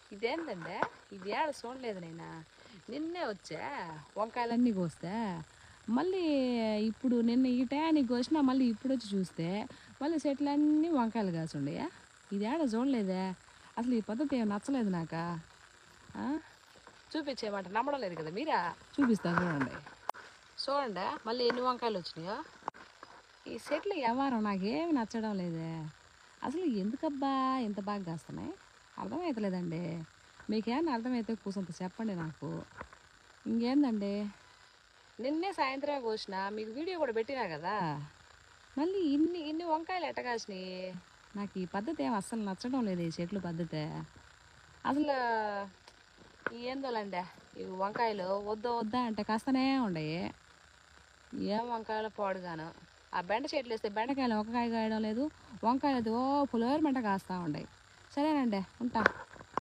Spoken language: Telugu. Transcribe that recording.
ఇదేందండి ఇది ఏడ చూడలేదు నేను నిన్నే వచ్చా వంకాయలన్నీ కోస్తే మళ్ళీ ఇప్పుడు నిన్న ఈ టయానికి కోసినా మళ్ళీ ఇప్పుడు వచ్చి చూస్తే మళ్ళీ చెట్లు అన్నీ వంకాయలు కాసుండయా ఇది ఏడ చూడలేదే అసలు ఈ పద్ధతి ఏం నచ్చలేదు నాకా ఆ? చూపించేయమంట నమ్మడం లేదు కదా మీరా చూపిస్తా చూడండి చూడండి మళ్ళీ ఎన్ని వంకాయలు వచ్చినాయో ఈ సెట్లు వ్యవహారం నాకేమి నచ్చడం లేదే అసలు ఎందుకబ్బా ఇంత బాగా కాస్తున్నాయి అర్థమవుతలేదండి మీకేమన్నా అర్థమైతే కూసంత చెప్పండి నాకు ఇంకేందండి నిన్నే సాయంత్రమే కోసిన మీకు వీడియో కూడా పెట్టినా కదా మళ్ళీ ఇన్ని ఇన్ని వంకాయలు ఎట్ట కాసినాయి నాకు ఈ పద్ధతి ఏం అస్సలు నచ్చడం లేదు ఈ చెట్లు పద్ధతి అసలు ఏందోలండి ఈ వంకాయలు వద్దా వద్దా అంటే కాస్తనే ఉండయి ఏం వంకాయలు పాడుగాను ఆ బెండ చెట్లు వేస్తే బెండకాయలు ఒక కాయ కాయడం లేదు వంకాయలు అయితే ఓ పులిహోర మంట కాస్తూ ఉండయి సరేనండి ఉంటా